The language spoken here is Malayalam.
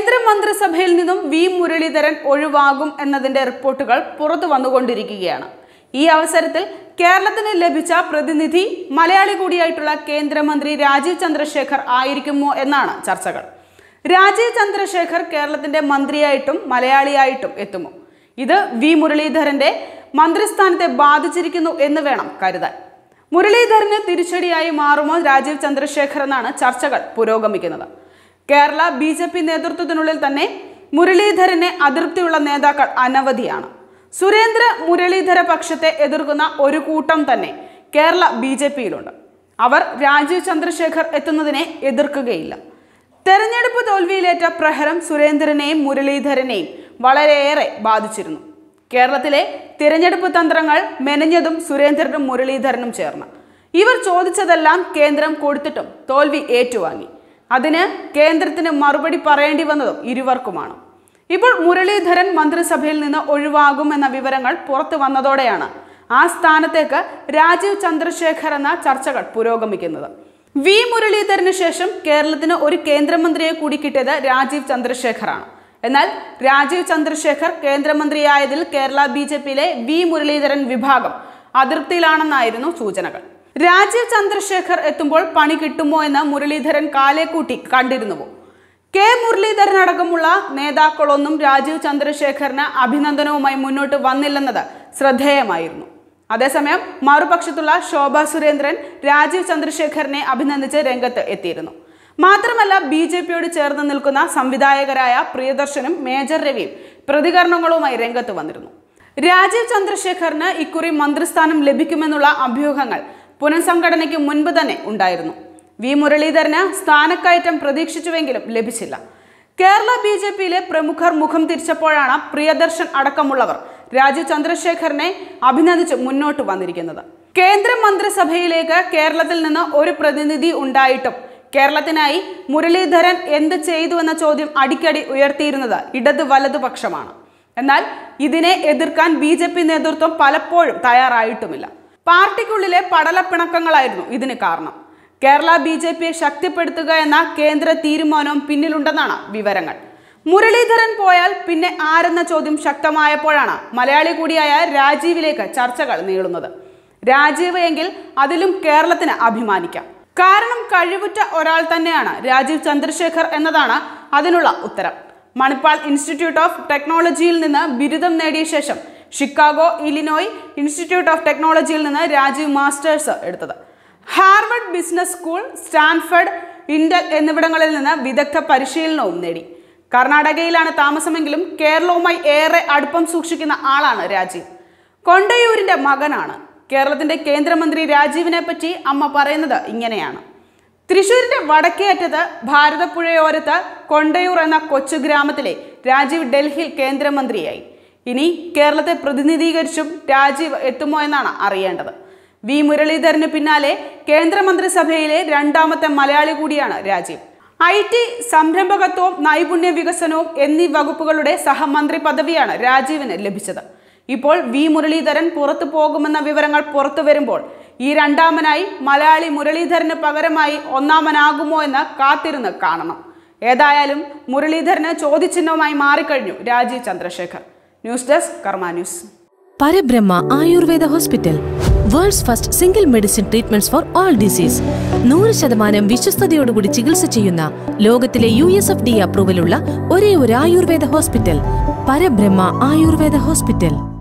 കേന്ദ്രമന്ത്രിസഭയിൽ നിന്നും വി മുരളീധരൻ ഒഴിവാകും എന്നതിന്റെ റിപ്പോർട്ടുകൾ പുറത്തു വന്നുകൊണ്ടിരിക്കുകയാണ് ഈ അവസരത്തിൽ കേരളത്തിന് ലഭിച്ച പ്രതിനിധി മലയാളി കൂടിയായിട്ടുള്ള കേന്ദ്രമന്ത്രി രാജീവ് ചന്ദ്രശേഖർ ആയിരിക്കുമോ എന്നാണ് ചർച്ചകൾ രാജീവ് ചന്ദ്രശേഖർ കേരളത്തിന്റെ മന്ത്രിയായിട്ടും മലയാളിയായിട്ടും എത്തുമോ ഇത് വി മുരളീധരന്റെ മന്ത്രിസ്ഥാനത്തെ ബാധിച്ചിരിക്കുന്നു എന്ന് വേണം കരുതാൻ മുരളീധരന് തിരിച്ചടിയായി മാറുമോ രാജീവ് ചന്ദ്രശേഖർ എന്നാണ് ചർച്ചകൾ പുരോഗമിക്കുന്നത് കേരള ബി ജെ പി നേതൃത്വത്തിനുള്ളിൽ തന്നെ മുരളീധരനെ അതൃപ്തിയുള്ള നേതാക്കൾ അനവധിയാണ് സുരേന്ദ്ര മുരളീധര പക്ഷത്തെ എതിർക്കുന്ന ഒരു കൂട്ടം തന്നെ കേരള ബി ജെ പിയിലുണ്ട് അവർ രാജീവ് ചന്ദ്രശേഖർ എത്തുന്നതിനെ എതിർക്കുകയില്ല തെരഞ്ഞെടുപ്പ് തോൽവിയിലേറ്റ പ്രഹരം സുരേന്ദ്രനെയും മുരളീധരനെയും വളരെയേറെ ബാധിച്ചിരുന്നു കേരളത്തിലെ തിരഞ്ഞെടുപ്പ് തന്ത്രങ്ങൾ മെനഞ്ഞതും സുരേന്ദ്രനും മുരളീധരനും ചേർന്ന് ഇവർ ചോദിച്ചതെല്ലാം കേന്ദ്രം കൊടുത്തിട്ടും തോൽവി ഏറ്റുവാങ്ങി അതിന് കേന്ദ്രത്തിന് മറുപടി പറയേണ്ടി വന്നതും ഇരുവർക്കുമാണ് ഇപ്പോൾ മുരളീധരൻ മന്ത്രിസഭയിൽ നിന്ന് ഒഴിവാകുമെന്ന വിവരങ്ങൾ പുറത്തു വന്നതോടെയാണ് ആ സ്ഥാനത്തേക്ക് രാജീവ് ചന്ദ്രശേഖർ എന്ന ചർച്ചകൾ പുരോഗമിക്കുന്നത് വി മുരളീധരന് ശേഷം കേരളത്തിന് ഒരു കേന്ദ്രമന്ത്രിയെ കൂടി കിട്ടിയത് രാജീവ് ചന്ദ്രശേഖറാണ് എന്നാൽ രാജീവ് ചന്ദ്രശേഖർ കേന്ദ്രമന്ത്രിയായതിൽ കേരള ബി ജെ പിയിലെ വി മുരളീധരൻ വിഭാഗം അതൃപ്തിയിലാണെന്നായിരുന്നു സൂചനകൾ രാജീവ് ചന്ദ്രശേഖർ എത്തുമ്പോൾ പണി കിട്ടുമോ എന്ന് മുരളീധരൻ കാലേക്കൂട്ടി കണ്ടിരുന്നുവോ കെ മുരളീധരൻ അടക്കമുള്ള നേതാക്കളൊന്നും രാജീവ് ചന്ദ്രശേഖറിന് അഭിനന്ദനവുമായി മുന്നോട്ട് വന്നില്ലെന്നത് ശ്രദ്ധേയമായിരുന്നു അതേസമയം മറുപക്ഷത്തുള്ള ശോഭ സുരേന്ദ്രൻ രാജീവ് ചന്ദ്രശേഖറിനെ അഭിനന്ദിച്ച് രംഗത്ത് എത്തിയിരുന്നു മാത്രമല്ല ബി ജെ പിയോട് ചേർന്ന് നിൽക്കുന്ന സംവിധായകരായ പ്രിയദർശനും മേജർ രവിയും പ്രതികരണങ്ങളുമായി രംഗത്ത് വന്നിരുന്നു രാജീവ് ചന്ദ്രശേഖറിന് ഇക്കുറി മന്ത്രിസ്ഥാനം ലഭിക്കുമെന്നുള്ള അഭ്യൂഹങ്ങൾ പുനഃസംഘടനയ്ക്ക് മുൻപ് തന്നെ ഉണ്ടായിരുന്നു വി മുരളീധരന് സ്ഥാനക്കയറ്റം പ്രതീക്ഷിച്ചുവെങ്കിലും ലഭിച്ചില്ല കേരള ബി ജെ പിയിലെ പ്രമുഖർ മുഖം തിരിച്ചപ്പോഴാണ് പ്രിയദർശൻ അടക്കമുള്ളവർ രാജീവ് ചന്ദ്രശേഖറിനെ അഭിനന്ദിച്ച് മുന്നോട്ട് വന്നിരിക്കുന്നത് കേന്ദ്ര മന്ത്രിസഭയിലേക്ക് കേരളത്തിൽ നിന്ന് ഒരു പ്രതിനിധി ഉണ്ടായിട്ടും കേരളത്തിനായി മുരളീധരൻ എന്ത് ചെയ്തു എന്ന ചോദ്യം അടിക്കടി ഉയർത്തിയിരുന്നത് ഇടത് വലതുപക്ഷമാണ് എന്നാൽ ഇതിനെ എതിർക്കാൻ ബി ജെ പി നേതൃത്വം പലപ്പോഴും തയ്യാറായിട്ടുമില്ല പാർട്ടിക്കുള്ളിലെ പടലപ്പിണക്കങ്ങളായിരുന്നു ഇതിന് കാരണം കേരള ബി ജെ പിയെ ശക്തിപ്പെടുത്തുക എന്ന കേന്ദ്ര തീരുമാനവും പിന്നിലുണ്ടെന്നാണ് വിവരങ്ങൾ മുരളീധരൻ പോയാൽ പിന്നെ ആരെന്ന ചോദ്യം ശക്തമായപ്പോഴാണ് മലയാളി കൂടിയായ രാജീവിലേക്ക് ചർച്ചകൾ നീളുന്നത് രാജീവ് എങ്കിൽ അതിലും കേരളത്തിന് അഭിമാനിക്കാം കാരണം കഴിവുറ്റ ഒരാൾ തന്നെയാണ് രാജീവ് ചന്ദ്രശേഖർ എന്നതാണ് അതിനുള്ള ഉത്തരം മണിപ്പാൾ ഇൻസ്റ്റിറ്റ്യൂട്ട് ഓഫ് ടെക്നോളജിയിൽ നിന്ന് ബിരുദം നേടിയ ശേഷം ഷിക്കാഗോ ഇലിനോയ് ഇൻസ്റ്റിറ്റ്യൂട്ട് ഓഫ് ടെക്നോളജിയിൽ നിന്ന് രാജീവ് മാസ്റ്റേഴ്സ് എടുത്തത് Harvard business school Stanford Intel എന്നിവിടങ്ങളിൽ നിന്ന് വിദഗ്ധ പരിശീലനവും നേടി കർണാടകയിലാണ് താമസമെങ്കിലും കേരളവുമായി ഏറെ അടുപ്പം സൂക്ഷിക്കുന്ന ആളാണ് രാജീവ് കൊണ്ടയൂരിന്റെ മകനാണ് കേരളത്തിന്റെ കേന്ദ്രമന്ത്രി രാജീവിനെ പറ്റി അമ്മ പറയുന്നത് ഇങ്ങനെയാണ് തൃശൂരിന്റെ വടക്കേ അറ്റത്ത് ഭാരതപ്പുഴയോരത്ത് കൊണ്ടയൂർ എന്ന കൊച്ചു ഗ്രാമത്തിലെ രാജീവ് ഡൽഹിയിൽ കേന്ദ്രമന്ത്രിയായി ഇനി കേരളത്തെ പ്രതിനിധീകരിച്ചും രാജീവ് എത്തുമോ എന്നാണ് അറിയേണ്ടത് വി മുരളീധരന് പിന്നാലെ കേന്ദ്രമന്ത്രിസഭയിലെ രണ്ടാമത്തെ മലയാളി കൂടിയാണ് രാജീവ് ഐ ടി സംരംഭകത്വവും നൈപുണ്യ വികസനവും എന്നീ വകുപ്പുകളുടെ സഹമന്ത്രി പദവിയാണ് രാജീവിന് ലഭിച്ചത് ഇപ്പോൾ വി മുരളീധരൻ പുറത്തു പോകുമെന്ന വിവരങ്ങൾ പുറത്തു വരുമ്പോൾ ഈ രണ്ടാമനായി മലയാളി മുരളീധരന് പകരമായി ഒന്നാമനാകുമോ എന്ന് കാത്തിരുന്ന് കാണണം ഏതായാലും മുരളീധരന് ചോദ്യചിഹ്നവുമായി മാറിക്കഴിഞ്ഞു Rajeev Chandrashekhar news desk Karma news Parabrahma Ayurveda hospital world's first single medicine treatments for all disease നൂറ് ശതമാനം വിശ്വസ്തയോടുകൂടി ചികിത്സ ചെയ്യുന്ന ലോകത്തിലെ യു എസ് എഫ് ഡി അപ്രൂവലുള്ള ഒരേ ഒരു ആയുർവേദ ഹോസ്പിറ്റൽ പരബ്രഹ്മ ആയുർവേദ ഹോസ്പിറ്റൽ